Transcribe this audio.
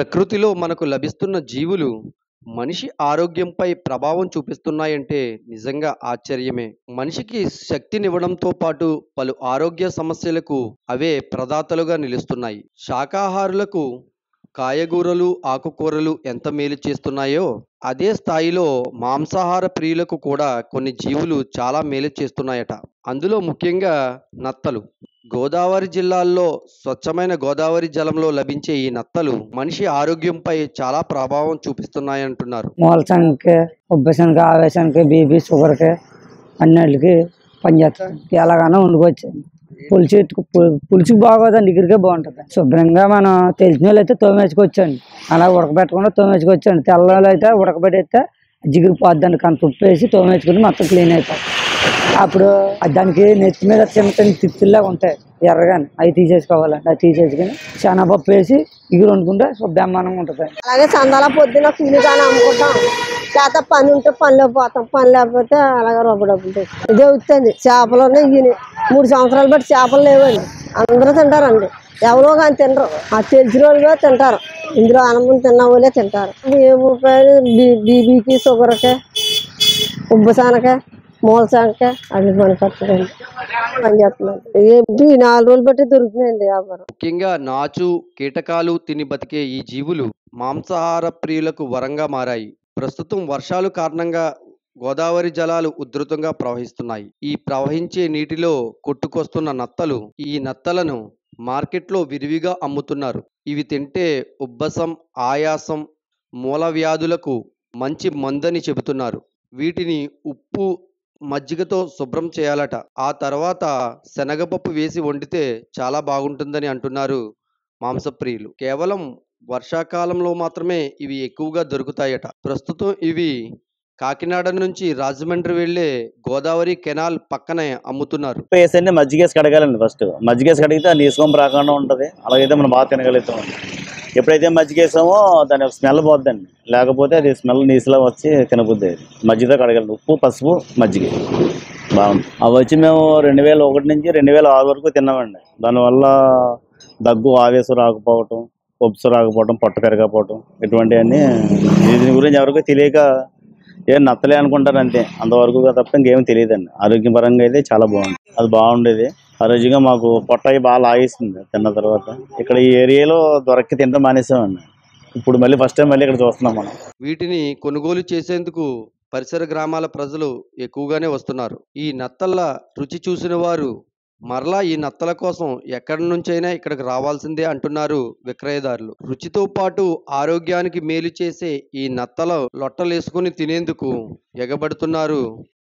ప్రకృతిలో మనకు లభిస్తున్న జీవులు మనిషి ఆరోగ్యంపై ప్రభావం చూపిస్తున్నాయంటే నిజంగా ఆశ్చర్యమే మనిషికి శక్తినివ్వడంతో పాటు పలు ఆరోగ్య సమస్యలకు అవే ప్రదాతలుగా నిలుస్తున్నాయి శాకాహారులకు కాయగూరలు ఆకుకూరలు ఎంత మేలు చేస్తున్నాయో అదే స్థాయిలో మాంసాహార ప్రియులకు కూడా కొన్ని జీవులు చాలా మేలు చేస్తున్నాయట అందులో ముఖ్యంగా నత్తలు గోదావరి జిల్లాల్లో స్వచ్ఛమైన గోదావరి జలంలో లభించే ఈ నత్తలు మనిషి ఆరోగ్యంపై చాలా ప్రభావం చూపిస్తున్నాయంటున్నారు మూలసంకి ఉబ్బసానికి ఆవేశానికి బీపీ షుగర్కి అన్నిటికి పనిచేస్తాయి ఎలాగైనా వండుకోవచ్చు పులుసు ఎట్టుకు- పు- పులుసుకి బాగోదండి ఇగురికే బాగుంటుంది శుభ్రంగా మనం తెలిసిన వాళ్ళు అయితే తోమేసుకోవచ్చండి అలా ఉడకబెట్టకుండా తోమేసుకోవచ్చండి తెల్ల వాళ్ళు అయితే ఉడకబెట్టేస్తే జిగురు పోద్దండి కంత ఉప్పు వేసి తోమేసుకుని మొత్తం క్లీన్ అయిపోతుంది అప్పుడు ఆ దానికి నెత్తి మీద చిన్న చిన్న తిత్తుల్లాగా ఉంటాయి ఎర్రగాని అవి తీసేసుకోవాలండి అవి తీసేసుకుని శనగపప్పు వేసి ఇగురు వండుకుంటే బ్రహ్మాండంగా ఉంటుంది అలాగే చందాల పొద్దున కూలిగానే అమ్ముకుంటాం చేత పని ఉంటే పనిలో పోతాం పని లేకపోతే అలాగే రొబ్బ డబ్బులు తెచ్చుకుంటాం. ఇదే అవుతుంది చేపలు ఇవి మూడు సంవత్సరాలు బట్టి చేపలు లేవండి అందరూ తింటారండి ఎవరో కానీ తినరు ఆ తెలిసిన వాళ్ళు తింటారు ఇందులో ఆనందం తిన్న వాళ్ళే తింటారు ఏ రూపాయలు బీబీకి షుగర్కి ఉబ్బసానకి మూలసానకి అవి పనికొస్తుందండి పని చేస్తున్నాను ఏంటి ఈ నాలుగు రోజులు బట్టి దొరుకుతుందండి వ్యాపారం ముఖ్యంగా నాచు కీటకాలు తిని బతికే ఈ జీవులు మాంసాహార ప్రియులకు వరంగా మారాయి ప్రస్తుతం వర్షాలు కారణంగా గోదావరి జలాలు ఉధృతంగా ప్రవహిస్తున్నాయి ఈ ప్రవహించే నీటిలో కొట్టుకొస్తున్న నత్తలు ఈ నత్తలను మార్కెట్లో విరివిగా అమ్ముతున్నారు ఇవి తింటే ఉబ్బసం ఆయాసం మూల వ్యాధులకు మంచి మందని చెబుతున్నారు వీటిని ఉప్పు మజ్జిగతో శుభ్రం చేయాలట ఆ తర్వాత శనగపప్పు వేసి వండితే చాలా బాగుంటుందని అంటున్నారు మాంసప్రియులు కేవలం వర్షాకాలంలో మాత్రమే ఇవి ఎక్కువగా దొరుకుతాయట ప్రస్తుతం ఇవి కాకినాడ నుంచి రాజమండ్రి వెళ్ళే గోదావరి కెనాల్ పక్కనే అమ్ముతున్నారు ఉప్పు వేసండి మజ్జిగేసి కడగాలండి ఫస్ట్ మజ్జిగేసి కడిగితే ఆ నీసుకొంపు రాకుండా ఉంటుంది అలాగైతే మనం బాగా తినగలుగుతాం ఎప్పుడైతే మజ్జిగేసామో దాని స్మెల్ పోద్దండి లేకపోతే అది స్మెల్ నీసులా వచ్చి తినబుద్ది మజ్జిగతో కడగలండి ఉప్పు పసుపు మజ్జిగ బాగుంది అవి వచ్చి మేము రెండు వేల ఒకటి నుంచి రెండు వేల ఆరు వరకు తిన్నామండి దానివల్ల దగ్గు ఆవేశం రాకపోవటం ఉప్సు రాకపోవటం పొట్ట పెరగకపోవటం ఇటువంటివన్నీ దీని గురించి ఎవరికీ తెలియక ఏం నత్తలే అనుకుంటారు అంతే అంతవరకు తప్ప ఇంకేం తెలియదండి ఆరోగ్యపరంగా అయితే చాలా బాగుంది అది బాగుండేది ఆ రోజుగా మాకు పొట్ట అయి బాగా లాగేసింది తిన్న తర్వాత ఇక్కడ ఈ ఏరియాలో దొరక్కి తినడం మానేసామండి ఇప్పుడు మళ్ళీ ఫస్ట్ టైం మళ్ళీ ఇక్కడ చూస్తున్నాం మనం వీటిని కొనుగోలు చేసేందుకు పరిసర గ్రామాల ప్రజలు ఎక్కువగానే వస్తున్నారు ఈ నత్తల రుచి చూసిన వారు మరలా ఈ నత్తల కోసం ఎక్కడి నుంచైనా ఇక్కడికి రావాల్సిందే అంటున్నారు విక్రయదారులు రుచితో పాటు ఆరోగ్యానికి మేలు చేసే ఈ నత్తల లొట్టలేసుకుని తినేందుకు ఎగబడుతున్నారు